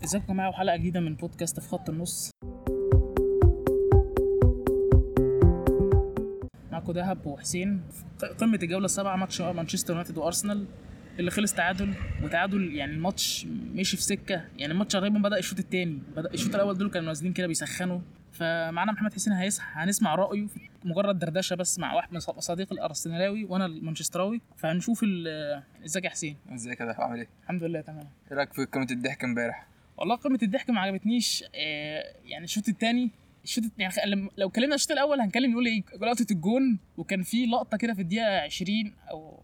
ازيكم يا جماعه وحلقه جديده من بودكاست في خط النص معاكم دهب وحسين في قمه الجوله السابعه ماتش مانشستر يونايتد وارسنال اللي خلص تعادل وتعادل يعني الماتش مشي في سكه يعني الماتش تقريبا بدا الشوط الثاني بدا الشوط الاول دول كانوا نازلين كده بيسخنوا فمعانا محمد حسين هيصح هنسمع رايه في مجرد دردشه بس مع واحد من صديق الارسنالاوي وانا المانشستراوي فهنشوف ال- ازيك يا حسين ازيك يا دهب عامل ايه؟ الحمد لله تمام ايه رايك في قمة الضحك امبارح؟ والله قمه الضحك ما عجبتنيش آه يعني الشوط الثاني الشوط يعني خ- لم- لو اتكلمنا الشوط الاول هنتكلم يقول ايه لقطه الجون وكان في لقطه كده في الدقيقه 20 او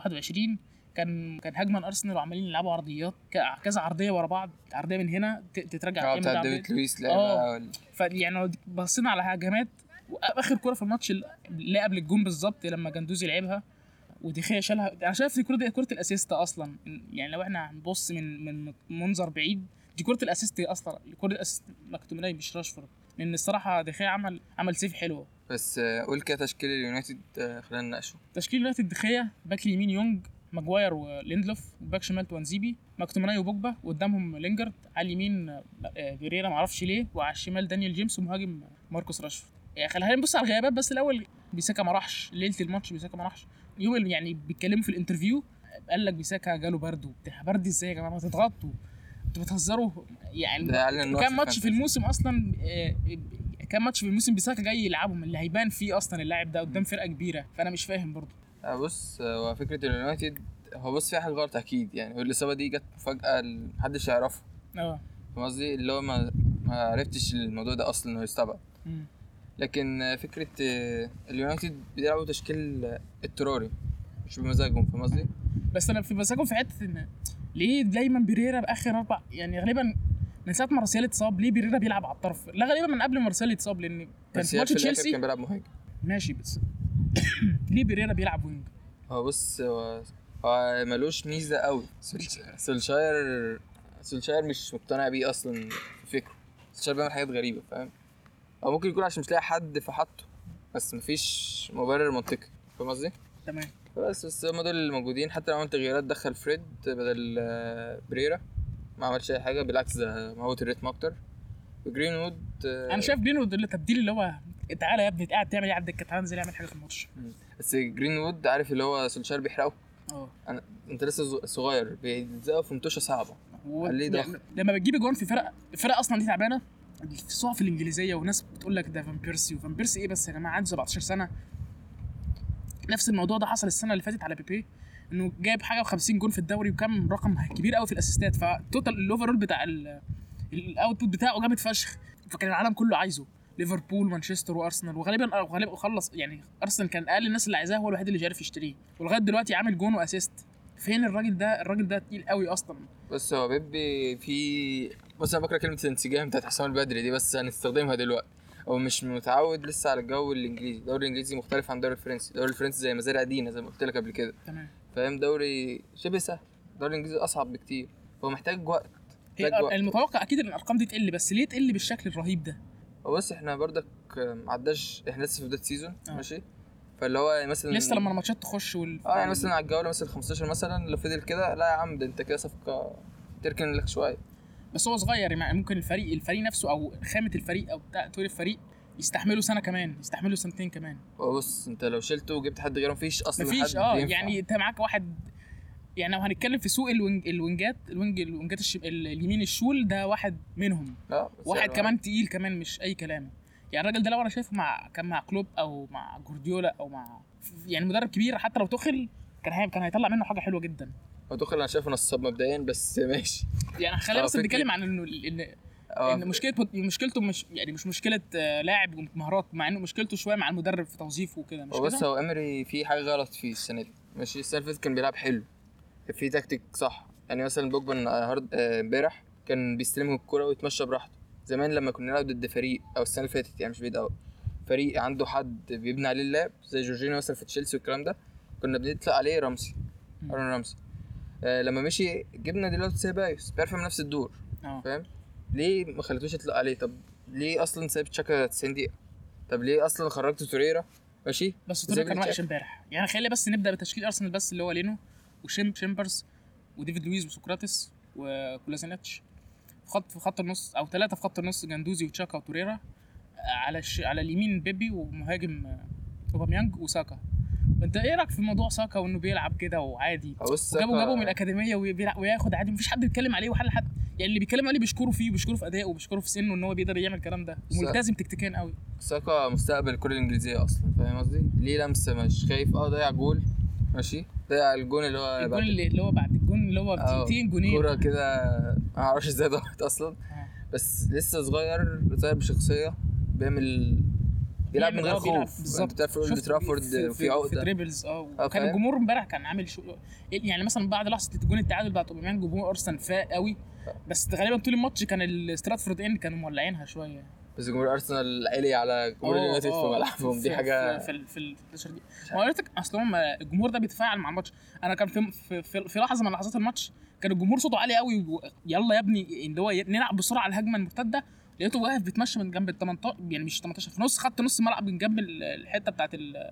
21 كان كان هجمه ارسنال وعمالين يلعبوا عرضيات ك- كذا عرضيه ورا بعض عرضيه من هنا ت- تترجع اه تعمل بتاع عرضية. ديفيد لويس اه. لعبها فيعني لو بصينا على هجمات واخر كوره في الماتش اللي قبل الجون بالظبط لما جندوزي لعبها وديخيا شالها انا شايف دي كره دي كره الاسيست اصلا يعني لو احنا هنبص من من منظر بعيد دي كره الاسيست اصلا كره الاسيست مكتوميناي مش راشفورد لان الصراحه ديخيا عمل عمل سيف حلو بس آه، قول كده تشكيل اليونايتد آه، خلينا نناقشه تشكيل يونايتد دخيا باك يمين يونج ماجواير وليندلوف وباك شمال توانزيبي مكتوميناي وبوجبا وقدامهم لينجارد على اليمين آه، فيريرا معرفش ليه وعلى الشمال دانيال جيمس ومهاجم ماركوس راشفورد يعني خلينا نبص على الغيابات بس الاول بيساكا ما راحش ليله الماتش بيساكا ما راحش يوم اللي يعني بيتكلموا في الانترفيو قال لك بيساكا جاله برد وبتاع برد ازاي يا جماعه ما تضغطوا انتوا بتهزروا يعني ده اعلن إن هو كان في ماتش في فانتسي. الموسم اصلا آه، كان ماتش في الموسم بيساكا جاي يلعبهم اللي هيبان فيه اصلا اللاعب ده قدام فرقه كبيره فانا مش فاهم برضه آه، بص آه، هو فكرة اليونايتد هو بص فيها حاجة غلط أكيد يعني والإصابة دي جت مفاجأة محدش يعرفها اه فاهم قصدي اللي هو ما ما عرفتش الموضوع ده أصلا إنه يستبعد مم. لكن آه، فكرة آه، اليونايتد بيلعبوا تشكيل آه، اضطراري مش بمزاجهم فاهم قصدي؟ بس انا في بساكم في حته ان ليه دايما بيريرا باخر اربع يعني غالبا من ساعه ما راسيال اتصاب ليه بيريرا بيلعب على الطرف لا غالبا من قبل ما راسيال يتصاب لان كان بس في هي ماتش في الآخر تشيلسي كان بيلعب مهاجم ماشي بس ليه بيريرا بيلعب وينج هو بص هو هو ملوش ميزة قوي سولشاير سولشاير مش مقتنع بيه أصلا في فكره سولشاير بيعمل حاجات غريبة فاهم أو ممكن يكون عشان مش لاقي حد فحطه بس مفيش مبرر منطقي فاهم قصدي؟ تمام بس بس هم دول اللي موجودين حتى لو عمل تغييرات دخل فريد بدل آه، بريرا ما عملش أي حاجة بالعكس ده موت الريتم أكتر وجرين وود آه، انا شايف جرينوود اللي تبديل اللي هو تعالى يا ابني قاعد تعمل ايه على الدكه تعالى انزل اعمل حاجه في الماتش بس جرين وود عارف اللي هو سولشاير بيحرقه اه أنا أنت لسه صغ- صغير بيلزقه في متوشة صعبة و- قال ليه ضغط؟ يعني لما بتجيب جوان في فرق الفرق اصلا دي تعبانه في الصحف الانجليزيه وناس بتقول لك ده فان بيرسي وفان بيرسي ايه بس يا جماعه عنده 17 سنه نفس الموضوع ده حصل السنه اللي فاتت على بيبي انه جايب حاجه و50 جون في الدوري وكم رقم كبير قوي في الاسيستات فالتوتال الاوفرول بتاع الاوتبوت بتاعه جامد فشخ فكان العالم كله عايزه ليفربول مانشستر وارسنال وغالبا غالبا خلص يعني ارسنال كان اقل الناس اللي عايزاه هو الوحيد اللي مش عارف يشتريه ولغايه دلوقتي عامل جون واسيست فين الراجل ده الراجل ده تقيل قوي اصلا بص هو بيبي في بص انا بكره كلمه الانسجام بتاعت حسام البدري دي بس هنستخدمها دلوقتي هو مش متعود لسه على الجو الانجليزي الدوري الانجليزي مختلف عن الدوري الفرنسي الدوري الفرنسي زي مزارع دينا زي ما قلت لك قبل كده تمام فاهم دوري شبه سهل الدوري الانجليزي اصعب بكتير هو محتاج وقت هي محتاج وقت المتوقع اكيد ان الارقام دي تقل بس ليه تقل بالشكل الرهيب ده هو بص احنا برضك ما عداش احنا لسه في بدايه سيزون آه. ماشي فاللي هو مثلا لسه لما الماتشات تخش وال اه يعني مثلا على الجوله مثلا 15 مثلا لو فضل كده لا يا عم ده انت كده صفقه تركن لك شويه بس هو صغير يعني ممكن الفريق الفريق نفسه او خامه الفريق او بتاع طول الفريق يستحملوا سنه كمان يستحملوا سنتين كمان هو بص انت لو شلته وجبت حد غيره مفيش اصلا مفيش حد اه ينفع. يعني انت معاك واحد يعني لو هنتكلم في سوق الوينج الوينجات الوينج الوينجات الش... ال- اليمين الشول ده واحد منهم لا بس واحد يعني كمان تقيل كمان مش اي كلام يعني الراجل ده لو انا شايفه مع كان مع كلوب او مع جوارديولا او مع يعني مدرب كبير حتى لو تخل كان هي... كان هيطلع منه حاجه حلوه جدا هو دخل انا شايفه نصاب مبدئيا بس ماشي يعني خلينا اه، بس فكرة- نتكلم عن انه ان اه ان مشكله مشكلته مش يعني مش مشكله آه، لاعب ومهارات مع انه مشكلته شويه مع المدرب في توظيفه وكده مش هو بس كده؟ هو امري في حاجه غلط فيه السنه دي ماشي السنه اللي فاتت كان بيلعب حلو كان في تكتيك صح يعني مثلا بوجبا النهارده آه، امبارح كان بيستلم الكرة ويتمشى براحته زمان لما كنا نلعب ضد فريق او السنه اللي فاتت يعني مش بعيد قوي فريق عنده حد بيبني عليه اللعب زي جورجينيو مثلا في تشيلسي والكلام ده كنا بنطلق عليه رمسي مم. ارون رمسي آه لما مشي جبنا دلوقتي سيبايوس بيعرف يعمل نفس الدور اه فاهم ليه ما خليتوش يطلق عليه طب ليه اصلا سايب تشاكا 90 دقيقه طب ليه اصلا خرجت توريرا ماشي بس زي توري كان ما وحش امبارح يعني خلينا بس نبدا بتشكيل ارسنال بس اللي هو لينو وشيم شيمبرز وديفيد لويز وسقراطس وكولازينيتش في خط في خط النص او ثلاثه في خط النص جندوزي وتشاكا وتوريرا على الش... على اليمين بيبي ومهاجم آه، اوباميانج وساكا انت ايه رايك في موضوع ساكا وانه بيلعب كده وعادي بص وجابوا ساكا- جابوا من الاكاديميه وبيلعب وياخد عادي مفيش حد بيتكلم عليه وحل حد يعني اللي بيتكلم عليه بيشكره فيه وبيشكره في ادائه وبيشكره في سنه ان هو بيقدر يعمل الكلام ده سا- وملتزم تكتيكيا قوي ساكا مستقبل الكرة الإنجليزية أصلا فاهم قصدي؟ ليه لمسة مش خايف اه ضيع جول ماشي ضيع الجون اللي هو الجون بعد اللي, اللي هو بعد الجون اللي هو آه، بتنتين جونين كورة كده ما اعرفش ازاي ضاعت اصلا آه. بس لسه صغير صغير بشخصية بيعمل بيلعب من غير آه، بيلعب خوف بالظبط. انت بتعرف اولد شفت ترافورد في, في في, في عقدة دريبلز اه آه، وكان فاهم؟ الجمهور امبارح كان عامل شو يعني مثلا بعد لحظه الجون التعادل بتاعت اوباميانج جمهور ارسنال فاق قوي بس غالبا طول الماتش كان الستراتفورد ان كانوا مولعينها شويه بس جمهور ارسنال علي على جمهور آه، اليونايتد في آه، ملعبهم دي في- حاجة في في, في ال 11 دي ما قلت اصل هم الجمهور ده بيتفاعل مع الماتش انا كان في في, في, في لحظه من لحظات الماتش كان الجمهور صوته عالي قوي و- يلا يا ابني اللي هو ي- نلعب بسرعه على الهجمه المرتده لقيته واقف بيتمشى من جنب ال 18 يعني مش 18 في نص خط نص الملعب من جنب ال- الحته بتاعت ال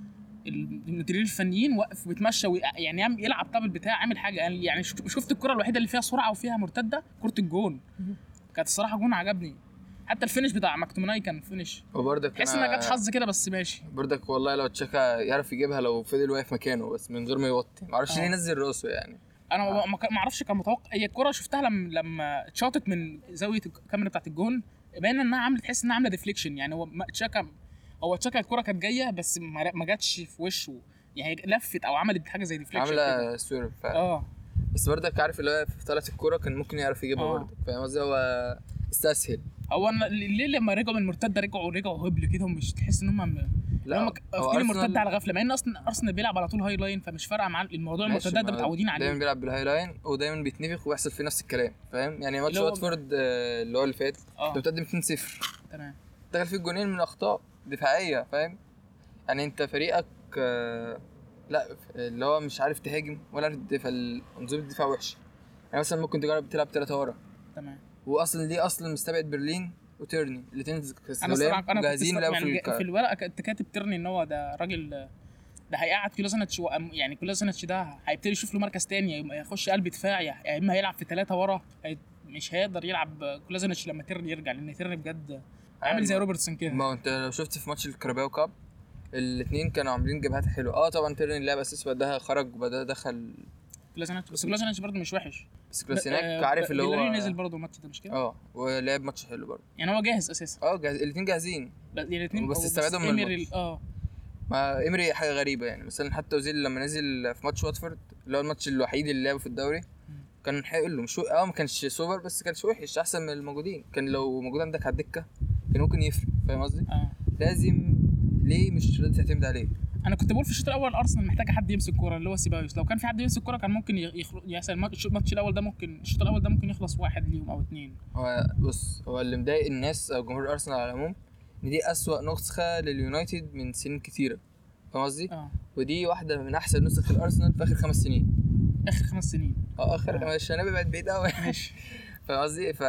المديرين الفنيين وقف وبيتمشى وي- يعني يعمل- يلعب طابل بتاع عامل حاجه يعني- يعني شفت شفت الكره الوحيده اللي فيها سرعه وفيها مرتده كره الجون كانت الصراحه جون عجبني حتى الفينش بتاع ماكتوميناي كان فينش وبرضك تحس أنا- انها جت حظ كده بس ماشي برضك والله لو تشاكا يعرف يجيبها لو فضل واقف مكانه بس من غير ما يوطي معرفش آه. ليه نزل راسه يعني انا ما- ما ما اعرفش كان متوقع هي الكوره شفتها لما لما اتشاطت من زاويه الكاميرا بتاعت الجون باين انها عامله تحس انها عامله ديفليكشن يعني هو ما- تشاكا هو تشاكا الكوره كانت جايه بس ما ما جاتش في وشه يعني لفت او عملت حاجه زي ديفليكشن عاملة سويرف فعلا اه بس برضك عارف اللي هو في طلعت الكورة كان ممكن يعرف يجيبها آه. برضك فاهم قصدي هو استسهل هو أنا ليه لما رجعوا من المرتده رجعوا رجعوا هبل كده ومش تحس ان هم لا، هم هو واخدين أرسنال- المرتده على غفله مع ان اصلا ارسنال بيلعب على طول هاي لاين فمش فارقه معاه الموضوع ماشي، المرتدات ده ما متعودين دايما عليه بيلعب بالهاي لاين ودايما بيتنفخ ويحصل فيه نفس الكلام فاهم يعني ماتش اللي هو- واتفورد آه، اللي هو اللي فات اه انت بتقدم 2-0 تمام دخل فيه الجونين من اخطاء دفاعيه فاهم يعني انت فريقك آه، لا اللي هو مش عارف تهاجم ولا عارف تدافع منظومه الدفاع وحشه يعني مثلا ممكن تجرب تلعب ثلاثه ورا تمام واصلا ليه اصلا مستبعد برلين وتيرني الاثنين انا الصراحه انا كنت جاهزين استغ- يلعبوا يعني في جا- في الك... الورقه كنت كاتب ترني ان هو ده راجل ده هيقعد كولازانيتش وأم- يعني كولازانيتش ده هيبتدي يشوف له مركز تاني يا اما يخش قلب دفاع يا يا اما هيلعب في ثلاثه ورا هي- مش هيقدر يلعب كولازانيتش لما ترني يرجع لان ترني بجد عامل زي روبرتسون كده ما هو انت لو شفت في ماتش الكاراباو كاب الاثنين كانوا عاملين جبهات حلوه اه طبعا تيرني لعب اساسي بعدها خرج وبعدها دخل كولازانيتش بس كولازانيتش برضه مش وحش بس كلاسيناك آه، عارف اللي بيلاري هو نزل برضه الماتش ده مش كده اه ولعب ماتش حلو برضه يعني هو جاهز اساسا اه جاهز الاثنين جاهزين بس يعني الاثنين بس استبعدهم من الماتش. اه ما ايمري حاجه غريبه يعني مثلا حتى اوزيل لما نزل في ماتش واتفورد اللي هو الماتش الوحيد اللي لعبه في الدوري كان حلو مش اه ما كانش سوبر بس كانش وحش احسن من الموجودين كان لو موجود عندك على الدكه كان ممكن يفرق فاهم قصدي اه لازم ليه مش راضي تعتمد عليه انا كنت بقول في الشوط الاول ارسنال محتاجه حد يمسك كوره اللي هو سيبايوس لو كان في حد يمسك كوره كان ممكن يخلص يحصل الماتش الماتش الاول ده ممكن الشوط الاول ده ممكن يخلص واحد ليهم او اتنين هو بص هو اللي مضايق الناس او جمهور ارسنال على العموم ان دي اسوأ نسخه لليونايتد من سنين كتيره فاهم قصدي اه ودي واحده من احسن نسخ الارسنال في اخر خمس سنين اخر خمس سنين اه اخر آه. مش هنبعد بعيد قوي ماشي فاهم قصدي ف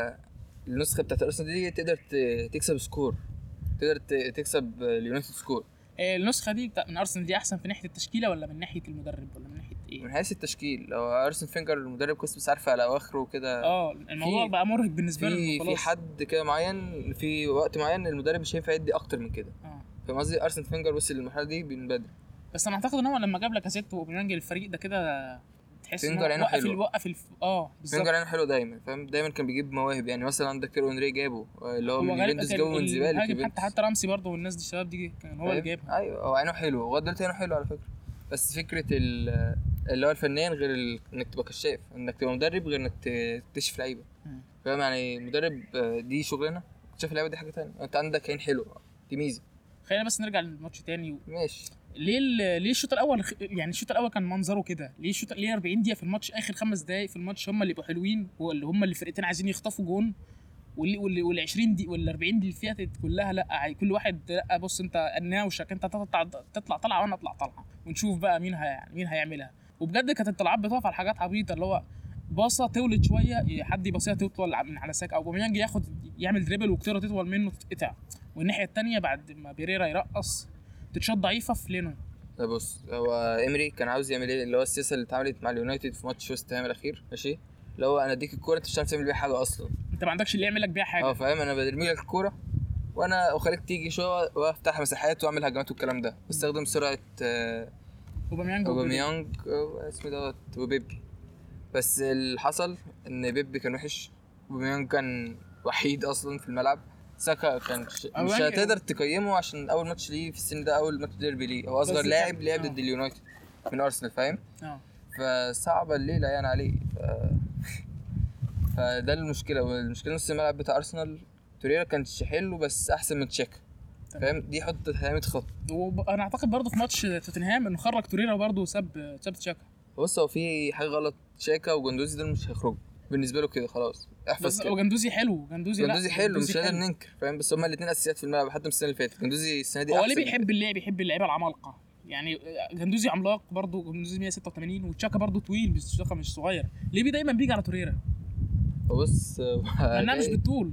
النسخه بتاعت ارسنال دي تقدر ت- تكسب سكور تقدر ت- تكسب اليونايتد سكور آه، النسخه دي بتاع من ارسنال دي احسن في ناحيه التشكيله ولا من ناحيه المدرب ولا من ناحيه من ايه حيث التشكيل لو ارسن فينجر المدرب كويس بس عارف على اواخره وكده اه الموضوع في- بقى مرهق بالنسبه في له في خلاص حد كده معين في وقت معين المدرب مش هينفع يدي اكتر من كده اه فاهم قصدي ارسن فينجر وصل للمرحله دي من بدري بس انا اعتقد ان هو لما جاب لك اسيت وبيرانج الفريق ده كده تحس ان فينجر هو عينه وقف حلوة. ال- وقف الف... اه بالظبط فينجر عينه حلو دايما فاهم دايما كان بيجيب مواهب يعني مثلا عندك كيرو انري جابه اللي هو هو من غالبا يوفنتوس كان جابه من زباله المهاجم حتى يوفنتوس. حتى رامسي برضه والناس دي الشباب دي كان هو اللي فاهم؟ جايبها ايوه هو عينه حلو هو دلوقتي عينه حلو على فكره بس فكره ال- اللي هو الفنان غير ال... انك تبقى كشاف انك تبقى مدرب غير انك ت- تكتشف لعيبه مم. فاهم يعني مدرب آه، دي شغلانه اكتشاف اللعيبه دي حاجه تانية انت عندك عين حلوه دي ميزه خلينا بس نرجع للماتش تاني و... ماشي ليه ال- ليه الشوط الاول خ- يعني الشوط الاول كان منظره كده ليه الشوط ليه 40 دقيقه في الماتش اخر خمس دقائق في الماتش هم اللي يبقوا حلوين واللي هم اللي الفرقتين عايزين يخطفوا جون واللي واللي وال 20 دي وال 40 دي اللي فاتت كلها لا عاي- كل واحد لا بص انت ناوشك انت تطلع تطلع طلعه وانا اطلع طلعه ونشوف بقى مين هي مين هيعملها وبجد كانت الطلعات بتقف على حاجات عبيطه اللي هو باصه تولد شويه حد يباصيها تطول من على ساك او بوميانج ياخد يعمل دريبل وكتيره تطول منه تتقطع والناحيه الثانيه بعد ما بيريرا يرقص تتشاط ضعيفه في لينو لا بص هو امري كان عاوز يعمل ايه اللي هو السياسه اللي اتعملت مع اليونايتد في ماتش ويست هام الاخير ماشي اللي هو انا اديك الكوره انت مش هتعرف تعمل بيها حاجه اصلا انت ما عندكش اللي يعمل لك بيها اه حاجه فاهم انا برمي لك الكوره وانا اخليك تيجي شويه وافتح مساحات واعمل هجمات والكلام ده بستخدم سرعه آه، اوباميانج وبيبي. اوباميانج آه، اسمه دوت وبيبي بس اللي حصل ان بيبي كان وحش اوباميانج كان وحيد اصلا في الملعب ساكا كان ش... مش أوباميانج- هتقدر تقيمه عشان اول ماتش ليه في السن ده اول ماتش ديربي ليه هو اصغر بس لاعب كان- لعب آه. ضد اليونايتد من ارسنال فاهم اه فصعبه الليله يعني عليه ف... فده المشكله والمشكله نص الملعب بتاع ارسنال توريرا كانش حلو بس احسن من تشيكا فاهم دي حط علامه خط وانا اعتقد برضه في ماتش توتنهام انه خرج توريرا برضه وساب ساب تشاكا بص هو في حاجه غلط تشيكا وجندوزي دول مش هيخرجوا بالنسبه له كده خلاص احفظ بس كده وجندوزي حلو جندوزي لا جندوزي حلو مش قادر حلو. ننكر فاهم بس هما الاثنين اساسيات في الملعب حتى من السنه اللي فاتت جندوزي السنه دي هو احسن ليه بيحب اللعب بيحب اللعيبه العمالقه يعني جندوزي عملاق برضه جندوزي 186 وتشاكا برضه طويل بس تشاكا مش صغير ليه بي دايما بيجي على توريرا هو بص هو لانها مش جاي- بالطول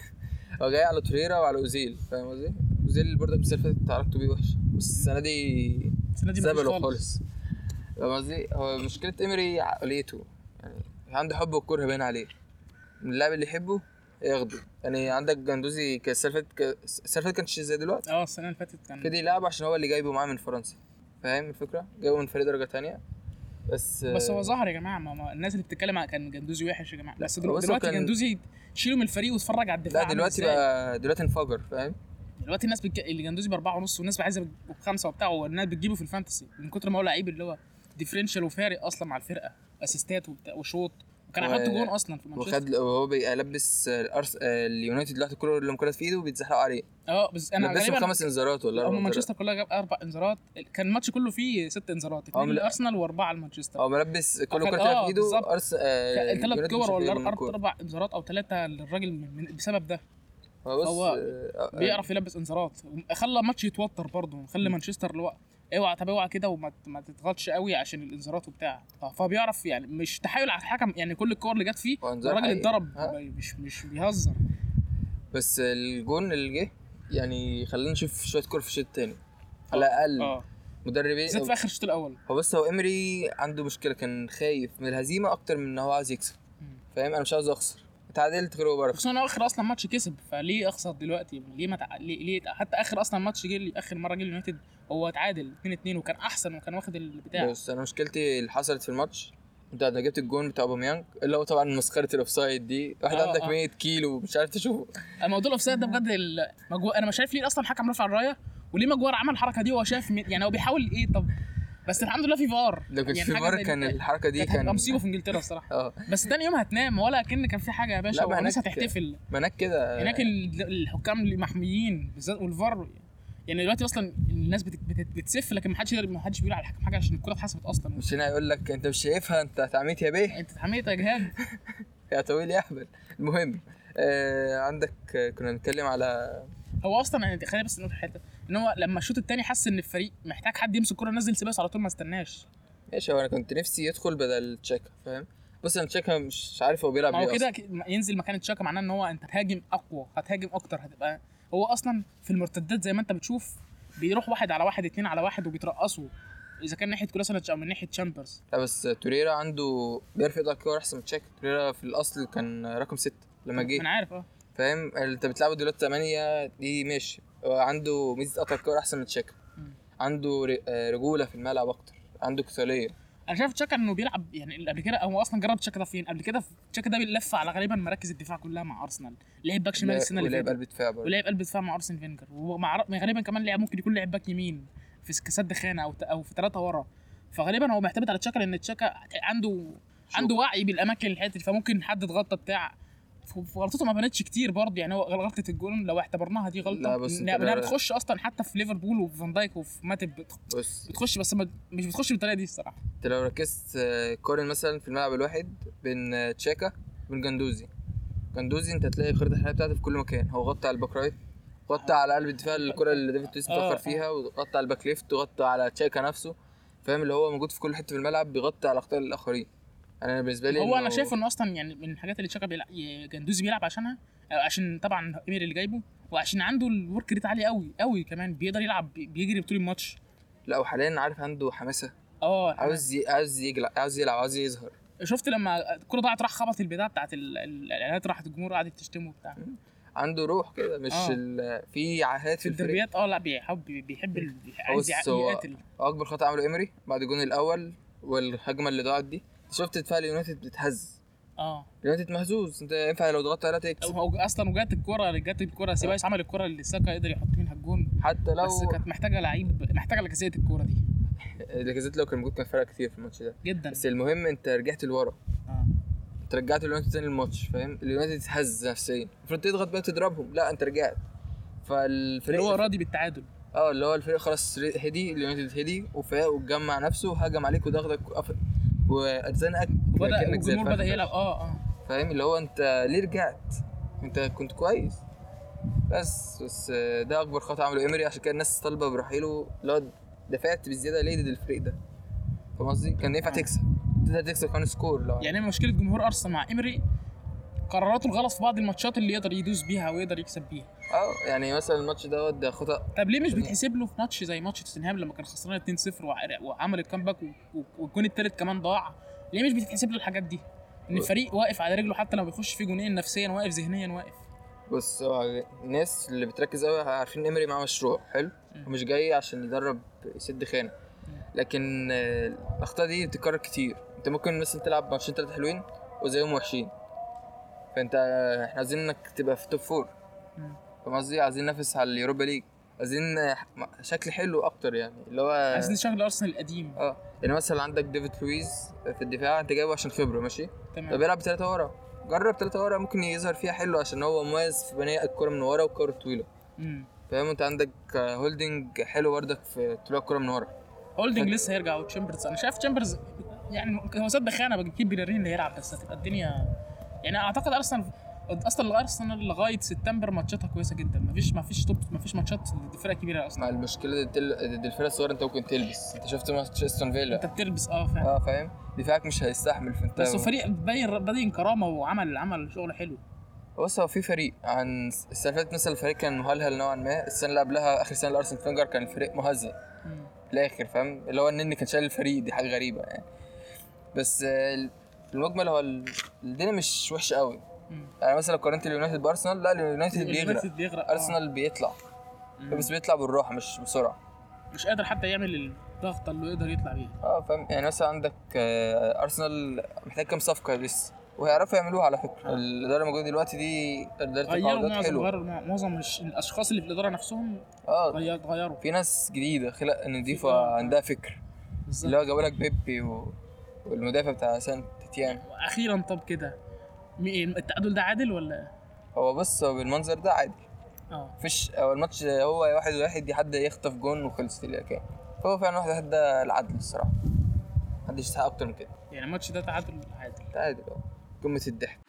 هو جاي على توريرا وعلى اوزيل فاهم قصدي؟ اوزيل برضه السنه اللي فاتت علاقته بيه وحشه بس السنه دي السنه دي مفيش سبله خالص خالص فاهم قصدي؟ هو مشكله ايمري عقليته يعني عنده حب والكره باين عليه اللاعب اللي يحبه ياخده يعني عندك جندوزي كان السنه اللي فاتت ك- السنه اللي فاتت كانش زي دلوقتي اه السنه اللي فاتت كان ابتدي يلعب عشان هو اللي جايبه معاه من فرنسا فاهم الفكره؟ جايبه من فريق درجه تانية بس بس هو ظهر يا جماعه ما ما الناس اللي بتتكلم على كان جندوزي وحش يا جماعه بس هو دلوقتي, بس هو دلوقتي كان- جندوزي شيله من الفريق واتفرج على الدفاع لا عامل دلوقتي إزاي. بقى دلوقتي انفجر فاهم؟ دلوقتي الناس بتج... اللي جندوزي باربعه ونص والناس عايزه بخمسه وبتاع والناس بتجيبه في الفانتسي من كتر ما هو لعيب اللي هو ديفرنشال وفارق اصلا مع الفرقه اسيستات وبتاع وشوط وكان و- هيحط جون اصلا في مانشستر وخد وهو بيلبس الارس اليونايتد دلوقتي الكوره اللي الكوره في ايده وبيتزحلقوا عليه اه بس انا لبسهم غالبا خمس انذارات ولا اربع هم انذارات مانشستر كلها جاب اربع انذارات كان الماتش كله فيه ست انذارات اثنين من- لارسنال واربعه لمانشستر هو ملبس كل أخد- كوره آه، في ايده بالظبط. ارس آه، ثلاث اليونايتد مش كور ولا هيجيبوا اربع الكورة. اربع انذارات او ثلاثه للراجل من من- بسبب ده هو بص هو آه، آه، بيعرف يلبس انذارات خلى الماتش يتوتر برضه خلى مانشستر اللي هو اوعى طب اوعى كده وما ت- ما تضغطش قوي عشان الانذارات وبتاع فهو بيعرف يعني مش تحايل على الحكم يعني كل الكور اللي جت فيه هو انذار الراجل حقيقي. اتضرب ها؟ مش مش بيهزر بس الجون اللي جه يعني خلينا نشوف شويه كوره في الشوط الثاني على الاقل اه مدربين بالذات في اخر الشوط الاول هو بس هو امري عنده مشكله كان خايف من الهزيمه اكتر من ان هو عايز يكسب فاهم انا مش عاوز اخسر اتعادلت غير بركه خصوصا إن هو اخر اصلا ماتش كسب فليه اخسر دلوقتي ليه ما تع... ليه, ليه حتى اخر اصلا ماتش جه لي اخر مره جه اليونايتد هو اتعادل 2 2 وكان احسن وكان واخد البتاع بس انا مشكلتي اللي حصلت في الماتش انت انا جبت الجون بتاع اوباميانج اللي هو طبعا مسخره الاوفسايد دي واحد آه، عندك آه. 100 كيلو مش عارف تشوفه موضوع الاوفسايد ده بجد ال- مجو... انا مش عارف ليه اصلا الحكم رفع الرايه وليه مجوار عمل الحركه دي وهو شايف مين- يعني هو بيحاول ايه طب بس الحمد لله في فار لو كان يعني في حاجة فار زي كان دي الحركه دي كانت هتبقى كان مصيبه في انجلترا الصراحه اه بس تاني يوم هتنام ولا كان كان في حاجه يا باشا لا، ما والناس هناك- هتحتفل ما هناك كده هناك ال- الحكام اللي محميين بالذات والفار يعني دلوقتي اصلا الناس بت... بت... بتسف لكن ما حدش يقدر ما حدش بيقول على الحكم حاجه عشان الكوره اتحسبت اصلا مش هنا يقول لك انت مش شايفها انت اتعميت يا بيه انت اتحميت يا جهاد يا طويل يا اهبل المهم آه عندك آه، كنا بنتكلم على هو اصلا يعني خلينا بس نقول حته ان هو لما الشوط الثاني حس ان الفريق محتاج حد يمسك الكوره نزل سيباس على طول ما استناش ماشي هو انا كنت نفسي يدخل بدل تشاكا فاهم بص انا تشاكا مش عارف هو بيلعب ما هو ليه كده أصلاً. ك- ينزل مكان تشاكا معناه ان هو انت هتهاجم اقوى هتهاجم اكتر هتبقى هو اصلا في المرتدات زي ما انت بتشوف بيروح واحد على واحد اتنين على واحد وبيترقصوا اذا كان ناحيه كولاسينيتش او من ناحيه تشامبرز لا بس توريرا عنده بيعرف يقطع الكورة احسن من تشاكا توريرا في الاصل كان رقم ستة لما جه انا عارف اه فاهم انت بتلعبه دلوقتي 8 دي ماشي هو عنده ميزه قطع الكوره احسن من تشاكا مم. عنده ر- آه، رجوله في الملعب اكتر عنده قتاليه انا شايف تشاكا انه بيلعب يعني اللي قبل كده هو اصلا جرب تشاكا ده فين قبل كده تشاكا ده بيلف على غالبا مراكز الدفاع كلها مع ارسنال لعب باك شمال السنه اللي ولعب فاتت قلب دفاع برضه ولعب قلب دفاع مع ارسن فينجر ومع غالبا كمان لعب ممكن يكون لعب باك يمين في كساد خانه او او في ثلاثه ورا فغالبا هو معتمد على تشاكا لان تشاكا عنده عنده وعي بالاماكن الحته دي فممكن حد اتغطى بتاع ف- غلطته ما بانتش كتير برضه يعني هو غلطه الجون لو اعتبرناها دي غلطه لا، بس إن- انت انها لو- بتخش اصلا حتى في ليفربول وفي فان دايك وفي ماتب بت- بص بتخش بس ما مش بتخش بالطريقه دي الصراحه انت لو ركزت آه، قارن مثلا في الملعب الواحد بين آه، تشاكا وبين جندوزي جندوزي انت هتلاقي خريطه الحياه بتاعته في كل مكان هو غطى على الباك رايت غطى على قلب الدفاع الكره اللي ديفيد لويس آه، متاخر آه. فيها وغطى على الباك ليفت وغطى على تشاكا نفسه فاهم اللي هو موجود في كل حته في الملعب بيغطي على اخطاء الاخرين انا بالنسبه لي هو انا إنه- شايف انه اصلا يعني من الحاجات اللي تشاكا بيلعب جندوزي بيلعب عشانها أو عشان طبعا ايمير اللي جايبه وعشان عنده الورك ريت عالي قوي قوي كمان بيقدر يلعب بي- بيجري طول الماتش لا وحاليا عارف عنده حماسه اه عاوز ي... عاوز يجلع عاوز يلعب عاوز يظهر شفت لما الكوره ضاعت راح خبط البتاع بتاعت ال- ال- الاعلانات راحت الجمهور قعدت تشتمه وبتاع عنده روح كده مش آه. ال... في عاهات في في الفريق الدربيات اه لا بيحب بيحب ال- عايز بص هو يقاتل اكبر خطا عمله امري بعد الجون الاول والهجمه اللي ضاعت دي شفت دفاع اليونايتد بتتهز اه اليونايتد مهزوز انت ينفع لو ضغطت عليها تكسب هو اصلا وجات الكوره جات الكوره سيبايوس عمل الكوره اللي ساكا قدر يحط منها الجون حتى لو بس كانت محتاجه لعيب محتاجه لكزيه الكوره دي لاكازيت لو كان موجود كان فرق كتير في الماتش ده جدا بس المهم انت رجعت لورا اه انت رجعت اليونايتد تاني الماتش فاهم اليونايتد اتهز نفسيا المفروض تضغط بقى تضربهم لا انت رجعت فالفريق هو راضي بالتعادل اه اللي هو الفريق خلاص هدي اليونايتد هدي وفاق وجمع نفسه وهجم عليك وضغطك وقف واتزنقك وبدا كأنك زي الجمهور بدا الفرخة. يلعب اه اه فاهم اللي هو انت ليه رجعت انت كنت كويس بس بس آه، ده اكبر خطا عمله امري عشان كده الناس طالبه برحيله اللي هو دفعت بزياده ليه ضد الفريق ده فاهم قصدي كان ينفع آه. تكسب تقدر تكسب كمان سكور لو يعني مشكله جمهور ارسنال مع امري قراراته الغلط في بعض الماتشات اللي يقدر يدوس بيها ويقدر يكسب بيها اه يعني مثلا الماتش دوت ده خطا طب ليه مش جميل. بيتحسب له في ماتش زي ماتش توتنهام لما كان خسران 2-0 وع- وعمل الكامباك و- و- والجون التالت كمان ضاع ليه مش بتتحسب له الحاجات دي ان الفريق واقف على رجله حتى لو بيخش فيه جونين نفسيا واقف ذهنيا واقف بص هو الناس اللي بتركز قوي عارفين امري معاه مشروع حلو مم. ومش جاي عشان يدرب يسد خانه لكن آه، الاخطاء دي بتتكرر كتير انت ممكن مثلا تلعب ماتشين تلاته حلوين وزيهم وحشين فانت آه، احنا عايزين انك تبقى في توب فور مم. فاهم قصدي عايزين ننافس على اليوروبا ليج عايزين آه، شكل حلو اكتر يعني اللي هو عايزين شغل ارسنال القديم اه يعني مثلا عندك ديفيد لويز في الدفاع انت جايبه عشان خبره ماشي ده تمام بيلعب بثلاثة ورا جرب ثلاثة ورا ممكن يظهر فيها حلو عشان هو مميز في بناء الكرة من ورا والكرة الطويلة مم. فاهم انت عندك آه، هولدنج حلو برضك في طلوع الكرة من ورا هولدنج لسه هيرجع وتشامبرز انا شايف تشامبرز يعني هو سد خانه بجيب بيلرين اللي هيلعب بس هتبقى الدنيا يعني اعتقد ارسنال اصلا ارسنال لغايه سبتمبر ماتشاتها كويسه جدا مفيش مفيش توب مفيش ماتشات ضد فرقه كبيره اصلا مع المشكلة ضد ال- ضد الفرق الصغيرة انت ممكن تلبس انت شفت ماتش استون فيلا انت بتلبس اه فاهم اه فاهم دفاعك مش هيستحمل فانت بس هو فريق باين باين كرامه وعمل عمل شغل حلو بص هو في فريق عن السنة اللي فاتت مثلا الفريق كان مهلهل نوعا ما السنة اللي قبلها اخر سنة لارسن فينجر كان الفريق مهزأ مم. في الاخر فاهم اللي هو النني كان شايل الفريق دي حاجة غريبة يعني بس آه، في المجمل هو ال- الدنيا مش وحشة قوي مم. يعني مثلا لو قارنت اليونايتد بارسنال لا اليونايتد بيغرق اليونايتد بيغرق آه. ارسنال بيطلع مم. بس بيطلع بالراحه مش بسرعه مش قادر حتى يعمل الضغط اللي يقدر يطلع بيه اه فاهم يعني مثلا عندك آه، ارسنال محتاج كام صفقه لسه وهيعرفوا يعملوها على فكره الاداره الموجوده دلوقتي دي اداره غيروا تقاعدات معظم حلوه غيروا معظم الش- الاشخاص اللي في الاداره نفسهم اه غير- غيروا في ناس جديده خلق نضيفه آه. عندها فكر بالظبط اللي هو جابوا لك بيبي و... والمدافع بتاع سان تيتيان اخيرا طب كده مي- التعادل ده عادل ولا هو بص هو بالمنظر ده عادي اه مفيش هو الماتش هو واحد واحد حد يخطف جون وخلصت الكام فهو فعلا واحد واحد ده العدل الصراحه محدش يستحق اكتر من كده يعني الماتش ده تعادل عادل عادي اه قمه الضحك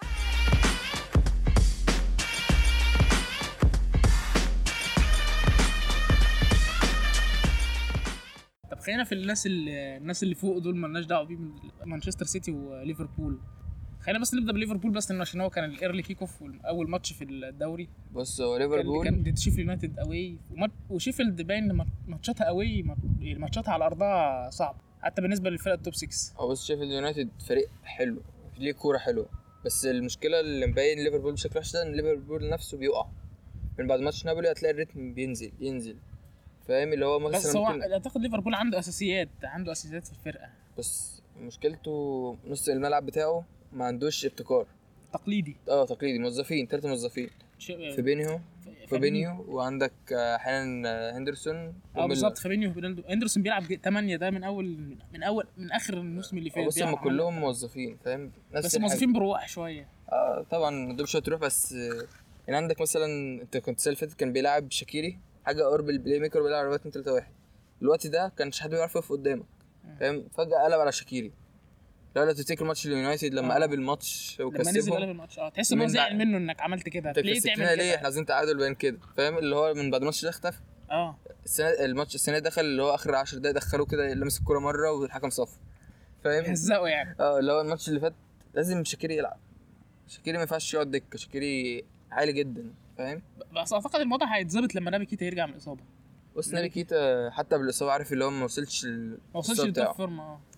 طب خلينا في الناس اللي الناس اللي فوق دول مالناش دعوه بيهم مانشستر سيتي وليفربول خلينا بس نبدا بليفربول بس لأنه عشان هو كان الايرلي كيك اوف اول ماتش في الدوري بص هو كان اللي ليفربول كان ضد شيفيلد يونايتد اوي وشيفيلد باين مات- ماتشاتها اوي ماتشاتها على ارضها صعب حتى بالنسبه للفرق التوب 6 هو بص شيفيلد يونايتد فريق حلو ليه كوره حلوه بس المشكله اللي مبين ليفربول بشكل وحش ده ان ليفربول نفسه بيقع من بعد ماتش نابولي هتلاقي الريتم بينزل ينزل فاهم اللي هو مثلا بس هو ممكن اعتقد ليفربول عنده اساسيات عنده اساسيات في الفرقه بس مشكلته نص الملعب بتاعه ما عندوش ابتكار تقليدي اه تقليدي موظفين ثلاثه موظفين شيء- فابينيو ف- فابينيو وعندك آه، احيانا آه، هندرسون اه وميلر. بالظبط فابينيو وبرنالدو اندرسون بيلعب 8 ده من اول من اول من اخر الموسم اللي فات بص هم بيلعب كلهم موظفين فاهم نفس بس الحاجة. موظفين بروح شويه اه طبعا دول شويه تروح بس آه، يعني عندك مثلا انت كنت السنه اللي فاتت كان بيلعب شاكيري حاجه قرب البلاي ميكر بيلعب على 2 3 1 الوقت ده كانش حد بيعرف يقف قدامك فاهم فجاه قلب على شاكيري لو لو تفتكر ماتش اليونايتد لما آه. قلب الماتش لما نزل قلب وكسبهم الماتش اه تحس ان هو من زعل بعد- منه انك عملت كده انت ليه كسبتنا تعمل ليه احنا كده عايزين تعادل باين كده فاهم اللي هو من بعد الماتش ده اختفى اه السنه الماتش السنه دخل اللي هو اخر 10 دقايق دخلوه كده لمس الكوره مره والحكم صفر فاهم يهزقوا يعني اه اللي هو الماتش اللي فات لازم شاكيري يلعب شاكيري ما ينفعش يقعد دكه شاكيري عالي جدا فاهم بس اعتقد الموضوع هيتظبط لما نابي كيتا يرجع من الاصابه بص نبي كيتا حتى بالاصابه عارف اللي هو ما وصلش لل- ما وصلش للمستوى للتوب بتاعه فورم اه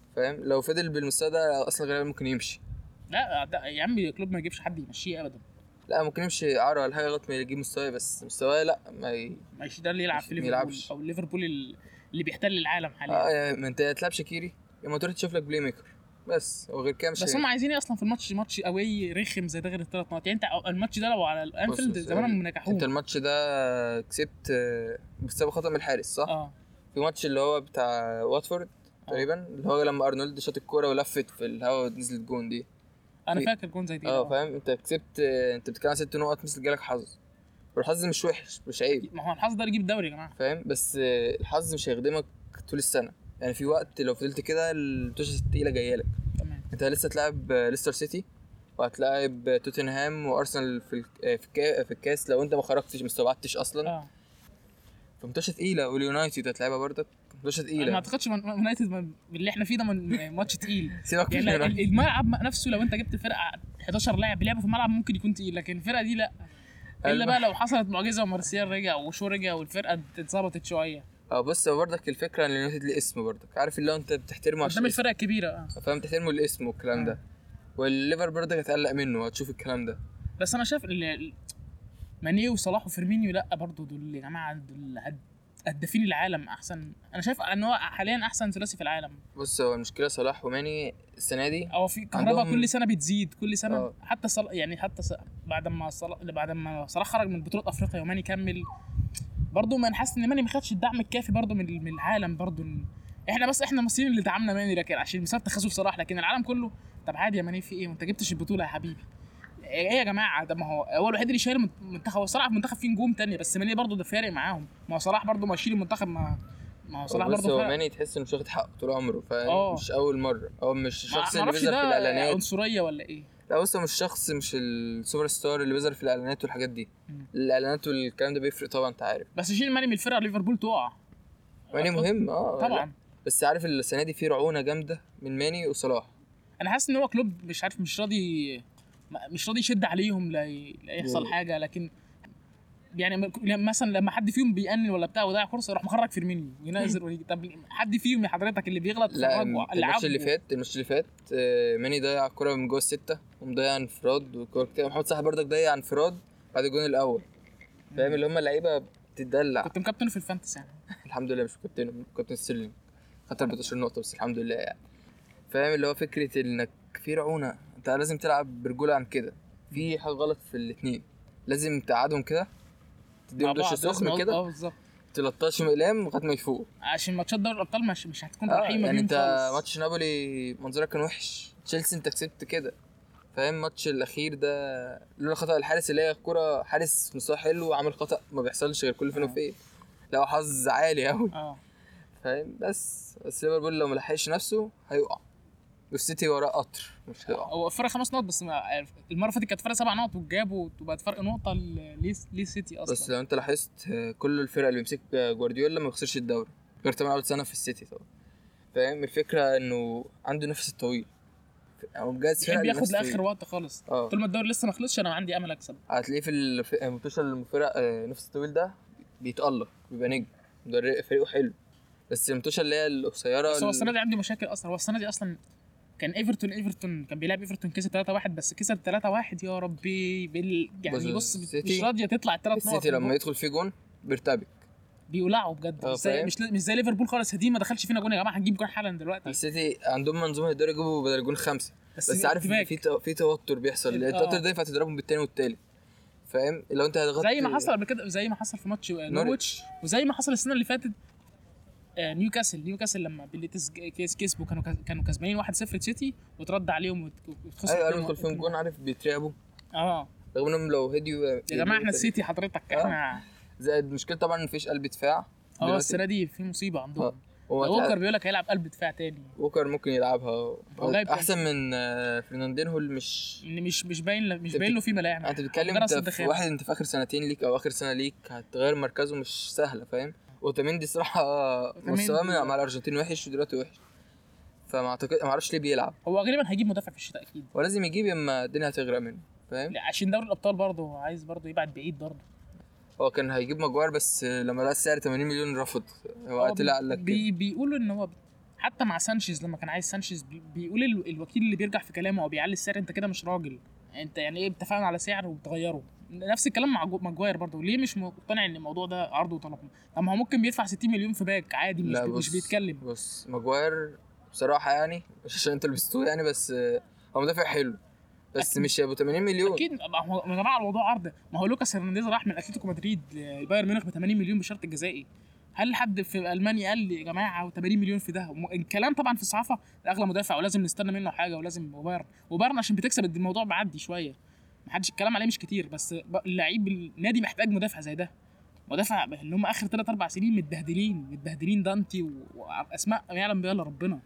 فاهم لو فضل بالمستوى ده اصلا غالبا ممكن يمشي لا ده يا عم كلوب ما يجيبش حد يمشيه ابدا لا ممكن يمشي اعاره ولا حاجه لغايه ما يجيب مستواه بس مستواه لا ما ي... مش ده اللي يلعب مش- في ما ليفربول يلعبش. او ليفربول ال- اللي بيحتل العالم حاليا اه يا- ما انت يا تلعب شاكيري يا ما تروح تشوف لك بلاي ميكر بس وغير كده مش بس هم عايزين ايه اصلا في الماتش ماتش قوي رخم زي ده غير الثلاث نقط يعني انت الماتش ده لو على الانفيلد بص، زمانهم انت نجحوه الماتش ده كسبت آه، بسبب خطأ من الحارس صح؟ اه في ماتش اللي هو بتاع واتفورد تقريبا اللي هو لما ارنولد شاط الكوره ولفت في الهواء ونزلت جون دي انا في- فاكر جون زي دي اه فاهم انت كسبت آه، انت بتتكلم عن ست نقط مثل جالك حظ والحظ مش وحش مش عيب ما هو الحظ ده اللي يجيب الدوري يا جماعه فاهم بس آه، الحظ مش هيخدمك طول السنه يعني في وقت لو فضلت كده الماتشات التقيله جايه لك تمام انت لسه تلعب آه، ليستر سيتي وهتلاعب آه، توتنهام وارسنال في الك- آه، في الكا- في الكاس لو انت ما خرجتش ما استبعدتش اصلا اه فماتشات تقيله واليونايتد هتلعبها برضك ماتشات انا ما تقيله اعتقدش من- من- يونايتد من- اللي احنا فيه ده من ماتش تقيل سيبك من يعني اليونايتد. ال- الملعب نفسه لو انت جبت فرقه 11 لاعب بيلعبوا في الملعب ممكن يكون تقيل لكن الفرقه دي لا الا الم- بقى لو حصلت معجزه ومارسيال رجع وشو رجع والفرقه اتظبطت شويه اه بص هو برضك الفكره ان اليونايتد ليه اسم برضك عارف اللي هو انت بتحترمه عشان قدام اسم. الفرق الكبيره اه فاهم تحترمه الاسم والكلام ده والليفر برضك هتقلق منه هتشوف الكلام ده بس انا شايف ال- ال- ماني وصلاح وفيرمينيو لا برضه دول يا جماعه دول هد- هدافين العالم احسن انا شايف ان هو حاليا احسن ثلاثي في العالم بص هو المشكله صلاح وماني السنه دي او في كهرباء عندهم- كل سنه بتزيد كل سنه آه. حتى صل... يعني حتى ص... بعد ما صل... بعد ما صلاح خرج من بطوله افريقيا وماني كمل برضه ما نحس ان ماني ما خدش الدعم الكافي برضه من من العالم برضه احنا بس احنا المصريين اللي دعمنا ماني لكن عشان بسبب تخاذل صلاح لكن العالم كله طب عادي يا ماني في ايه وانت جبتش البطوله يا حبيبي ايه يا جماعه ده ما هو هو الوحيد اللي شايل المنتخب هو صلاح في المنتخب فيه نجوم تانية بس ماني برضه ده فارق معاهم ما هو صلاح برضه ما يشيل المنتخب ما ما هو صلاح بص برضه هو فارق ماني تحس انه مش واخد حقه طول عمره آه. فاهم مش اول مره هو مش ما الشخص ما اللي اعرفش بيظهر في ده الاعلانات عنصريه ولا ايه لا بص هو مش شخص مش السوبر ستار اللي بيظهر في الاعلانات والحاجات دي مم. الاعلانات والكلام ده بيفرق طبعا انت عارف بس شيل ماني من الفرقه ليفربول تقع ماني مهم اه لا. طبعا بس عارف السنه دي في رعونه جامده من ماني وصلاح انا حاسس ان هو كلوب مش عارف مش راضي ما- مش راضي يشد عليهم لا, ي... لا يحصل ليه؟ حاجه لكن يعني م- لما- مثلا لما حد فيهم بيأنن ولا بتاع وضيع فرصه يروح مخرج فيرمينيو ينزل ويجي طب حد فيهم يا حضرتك اللي بيغلط لا خرجه، الماتش لعبه. اللي فات الماتش اللي فات آه، ماني ضيع كرة من جوه الستة ومضيع انفراد وكورة كتير محمد صلاح برضك ضيع انفراد بعد الجون الأول فاهم اللي هم اللعيبة بتدلع كنت مكابتنه في الفانتسي يعني الحمد لله مش كابتن كابتن ستيرلينج خد 14 نقطة بس الحمد لله يعني فاهم اللي هو فكرة انك في رعونة انت لازم تلعب برجولة عن كده في حاجة غلط في الاتنين لازم تقعدهم كده تديهم مع دش بعض، لازم سخن أقول- اه كده بالظبط 13 مقلام لغاية ما يفوق عشان ماتشات دوري الابطال مش مش هتكون اه رحيمه يعني بيهم انت خالص. ماتش نابولي منظرك كان وحش تشيلسي انت كسبت كده فاهم الماتش الاخير ده لولا خطا الحارس اللي هي الكوره حارس مستواه حلو وعمل خطا ما بيحصلش غير كل فين اه. وفين لا حظ عالي قوي اه فاهم بس بس ليفربول لو ملحقش نفسه هيقع والسيتي وراه قطر مش هيقع هو فرق خمس نقط بس ما المره اللي فاتت كانت فرق سبع نقط وجابوا وبقت فرق نقطه ل- ليه ليه سيتي اصلا بس لو انت لاحظت آه، كل الفرق اللي بيمسك جوارديولا ما بيخسرش الدوري غير طبعا اول سنه في السيتي طبعا فاهم الفكره انه عنده نفس طويل هو بجد فرق بيحب ياخد نفس طويل. لاخر وقت خالص اه طول ما الدوري لسه ما خلصش انا عندي امل اكسب هتلاقيه في الف- المنتشر الفرق آه، نفس الطويل ده بيتألق بيبقى نجم مدرب فريقه حلو بس المنتشر اللي هي القصيره بس هو ال- السنه دي عندي مشاكل اصلا هو السنه دي اصلا كان ايفرتون ايفرتون كان بيلعب ايفرتون كسب 3-1 بس كسب 3-1 يا ربي بال... بص، يعني بص السيتي- مش راضيه تطلع الثلاث نقط السيتي من لما جوه. يدخل فيه جون بيرتبك بيولعوا بجد اه، مش زي فاهم؟ مش مش زي ليفربول خالص دي ما دخلش فينا جون يا جماعه هنجيب جون حالا دلوقتي السيتي عندهم منظومه يقدروا يجيبوا بدل جون خمسه بس عارف ارتباك. في تو- في توتر بيحصل اه. التوتر ده ينفع تضربهم بالتاني والتالت فاهم لو انت هتغطي زي ما حصل قبل كده زي ما حصل في ماتش نورويتش وزي ما حصل السنه اللي فاتت آه، نيوكاسل نيوكاسل لما بيليتس كيس كسبوا كانوا كانوا كسبانين 1-0 سيتي وترد عليهم وت- وتخسروا ايوه اتنين قالوا يدخل فيهم واحد. جون عارف بيترعبوا اه رغم انهم لو هديوا يا جماعه احنا السيتي حضرتك اه. احنا زائد مشكله طبعا مفيش قلب دفاع اه دلوقتي. السنه دي في مصيبه عندهم اه. هو ووكر هتلاقي- بيقول لك هيلعب قلب دفاع تاني ووكر ممكن يلعبها هو جايب احسن من آه، فرناندينهو اللي مش ان مش مش باين ل- مش انت باين له في ملاعب انت بتتكلم جرس انت في الدخان. واحد انت في اخر سنتين ليك او اخر سنه ليك هتغير مركزه مش سهله فاهم اوتاميندي صراحه اوتاميندي- مستواه مع مع الارجنتين وحش ودلوقتي وحش فما اعتقد ما اعرفش ليه بيلعب هو غالبا هيجيب مدافع في الشتاء اكيد هو لازم يجيب اما الدنيا هتغرق منه فاهم لا، عشان دوري الابطال برضه هو عايز برضه يبعد بعيد برضه هو كان هيجيب مجوار بس لما لقى السعر 80 مليون رفض هو هو طلع قال لك كده. بي بيقولوا ان هو حتى مع سانشيز لما كان عايز سانشيز بي- بيقول ال- الوكيل اللي بيرجع في كلامه او بيعلي السعر انت كده مش راجل انت يعني ايه اتفقنا على سعر وبتغيره نفس الكلام مع جو- ماجواير برضه ليه مش مقتنع ان الموضوع ده عرض وطلب طب ما هو ممكن بيدفع 60 مليون في باك عادي مش, لا بي- بص مش بيتكلم بص ماجواير بصراحه يعني مش عشان انتوا لبستوه يعني بس آه، هو مدافع حلو بس أكيد. مش ابو 80 مليون اكيد ما هو يا جماعه الموضوع عرض ما هو لوكاس هرنانديز راح من اتلتيكو مدريد لبايرن ميونخ ب 80 مليون بشرط الجزائي هل حد في المانيا قال يا جماعه 80 مليون في ده م- الكلام طبعا في الصحافه ده اغلى مدافع ولازم نستنى منه حاجه ولازم وبايرن وبايرن عشان بتكسب الموضوع معدي شويه ما حدش الكلام عليه مش كتير بس ب- اللعيب النادي محتاج مدافع زي ده مدافع اللي هم اخر 3 4 سنين متبهدلين متبهدلين دانتي و- واسماء ما يعلم بها الا ربنا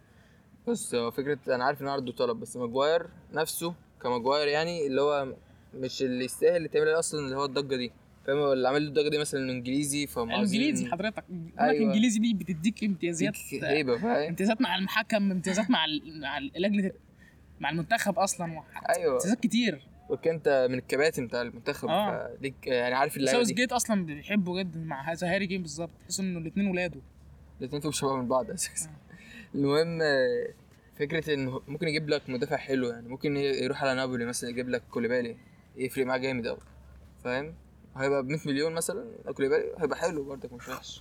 بص هو فكره انا عارف ان عرضه طلب بس ماجواير نفسه كماجواير يعني اللي هو مش اللي يستاهل اللي تعمل اصلا اللي هو الضجه دي فاهم هو اللي عامل له الضجه دي مثلا انه انجليزي فهم عاوزين الانجليزي حضرتك يقول لك أيوة. انجليزي دي بتديك امتيازات يديك هيبه فاهم امتيازات مع المحكم امتيازات مع ال- مع ال- لجنه مع المنتخب اصلا ايوه امتيازات كتير وكان انت من الكباتن بتاع المنتخب آه. فليك يعني عارف اللعيبه ساوث دي جيت اصلا بيحبه جدا مع هذا هاري كين بالظبط تحس انه الاثنين ولاده الاثنين فيهم شباب من بعض اساسا المهم آه، فكره انه ممكن يجيب لك مدافع حلو يعني ممكن يروح على نابولي مثلا يجيب لك كوليبالي يفرق معاه جامد قوي فاهم هيبقى ب 100 مليون مثلا كوليبالي هيبقى حلو برضك مش وحش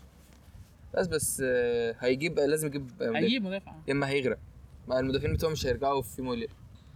بس بس آه، هيجيب لازم يجيب مدافع. هيجيب مدافع يا اما هيغرق مع المدافعين بتوعهم مش هيرجعوا في مولر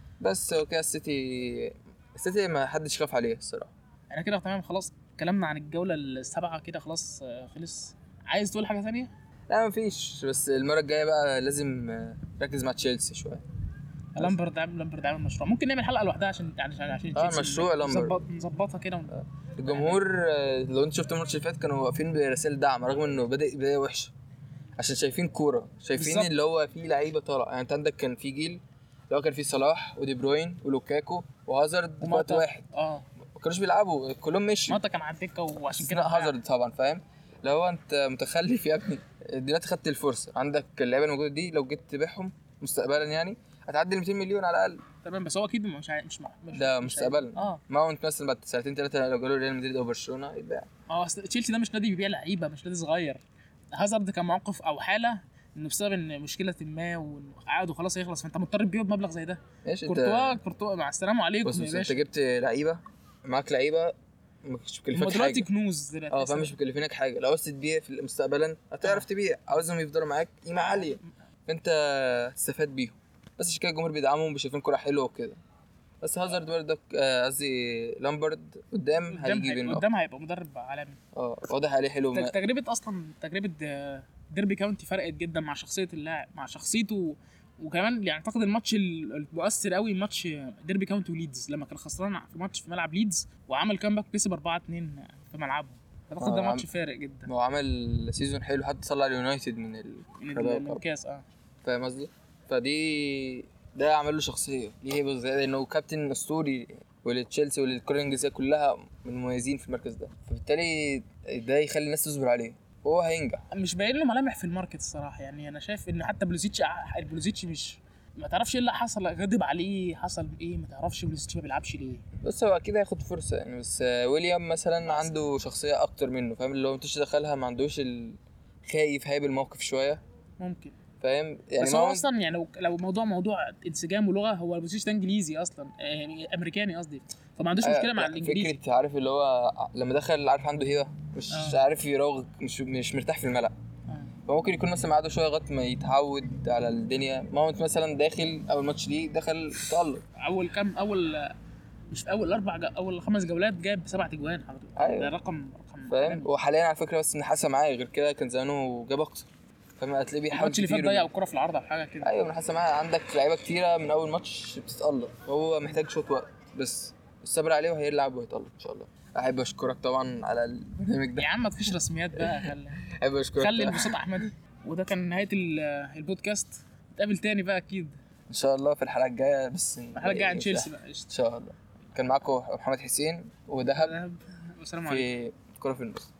بس هو كده السيتي السيتي ما حدش خاف عليه الصراحه احنا كده تمام خلاص كلامنا عن الجوله السابعه كده خلاص آه، خلص عايز تقول حاجه ثانيه لا مفيش بس المره الجايه بقى لازم آه، نركز مع تشيلسي شويه لامبرد عامل لامبرد عامل مشروع ممكن نعمل حلقه لوحدها عشان عشان عشان آه، تشيلسي مشروع لامبرد. نظبط نظبطها كده ون- الجمهور آه، لو انت شفت الماتش اللي فات كانوا واقفين برسائل دعم رغم انه بدا بدايه وحشه عشان شايفين كوره شايفين بالظبط. اللي هو فيه لعيبه طالعه يعني انت عندك كان في جيل اللي هو كان فيه صلاح ودي بروين ولوكاكو وهازارد في وقت وماتا. واحد اه ما كانوش بيلعبوا كلهم مشي ماتا كان على الدكه وعشان كده كده هازارد طبعا فاهم لو هو انت متخلف يا ابني دلوقتي خدت الفرصه عندك اللعيبه الموجوده دي لو جيت تبيعهم مستقبلا يعني هتعدي ال 200 مليون على الاقل تمام بس هو اكيد مش عاي- مش مع- مش ده مش مستقبلا اه ماونت مثلا بعد سنتين ثلاثه لو جاله ريال مدريد او برشلونه يتباع ما هو أصل تشيلسي ده مش نادي بيبيع لعيبه مش نادي صغير هازارد كان موقف او حاله انه بسبب ان مشكله ما وقعد وخلاص هيخلص فانت مضطر تبيعه بمبلغ زي ده ماشي كورتوا انت كورتوا مع السلامه عليكم بص يا بص انت باشا جبت لعيبه معاك لعيبه مش هم مكلفاك دلوقتي حاجه كنوز دلوقتي اه فاهم مش مكلفينك حاجه لو عاوز تبيع في مستقبلا هتعرف آه. تبيع عاوزهم يفضلوا معاك قيمه عاليه فانت تستفاد بيهم بس عشان كده الجمهور بيدعمهم وشايفين كوره حلوه وكده بس هازارد برضك آه، قصدي لامبرد قدام قدام هيجي هيبقى منه قدام هيبقى مدرب عالمي اه واضح عليه حلو تج- ما- تجربه اصلا تجربه آه، ديربي كاونتي فرقت جدا مع شخصيه اللاعب مع شخصيته وكمان يعني اعتقد الماتش ال- المؤثر قوي ماتش ديربي كاونتي وليدز لما كان خسران في ماتش في ملعب ليدز وعمل كامباك كسب 4 2 في ملعبه اعتقد ده آه، ماتش عم- فارق جدا ما هو عمل سيزون حلو حتى طلع اليونايتد من ال من كاراباو ال- كاب. الكاس اه فاهم قصدي؟ فدي ده عمل له شخصيه ليه هيبه زياده انه كابتن اسطوري ولتشيلسي وللكره الانجليزيه كلها من المميزين في المركز ده فبالتالي ده يخلي الناس تصبر عليه وهو هينجح مش باين له ملامح في الماركت الصراحه يعني انا شايف ان حتى بلوزيتش بلوزيتش مش ما تعرفش ايه اللي حصل غضب عليه حصل ايه ما تعرفش بلوزيتش ما بيلعبش ليه بس هو اكيد هياخد فرصه يعني بس آه، ويليام مثلا عنده شخصيه اكتر منه فاهم اللي هو انت تدخلها ما عندوش ال- خايف هايب الموقف شويه ممكن فاهم يعني بس ما هو هو اصلا يعني لو- لو موضوع موضوع انسجام ولغه هو بلوزيتش ده انجليزي اصلا آه، يعني امريكاني قصدي فما عندوش مشكله مع آه، الانجليزي فكره عارف اللي هو لما دخل عارف عنده هيبه مش آه. عارف يراوغ مش مش مرتاح في الملعب آه. فممكن يكون مثلا قعدوا شويه لغايه ما يتعود على الدنيا ماونت مثلا داخل اول ماتش ليه دخل تألق اول كام اول مش في اول اربع جو- اول خمس جولات جاب سبع اجوان حضرتك أيوة. ده رقم رقم فاهم عالمي. وحاليا على فكره بس منحاسه معاه غير كده كان زمانه جاب اكتر فاهم هتلاقيه بيحاول الماتش اللي فات كتير ضيع الكره في العارضه او حاجه كده ايوه منحاسه معاه عندك لعيبه كتيره من اول ماتش بتتألق هو محتاج شويه وقت بس الصبر عليه وهيلعب وهيتألق ان شاء الله احب اشكرك طبعا على البرنامج ده يا عم ما تفيش رسميات بقى خلي احب اشكرك خلي طبعاً. البساط احمدي وده كان نهايه ال- البودكاست نتقابل تاني بقى اكيد ان شاء الله في الحلقه الجايه بس الحلقه الجايه عن تشيلسي بقى ان قشطه شاء الله كان معاكم محمد حسين ودهب والسلام عليكم في كرة في النص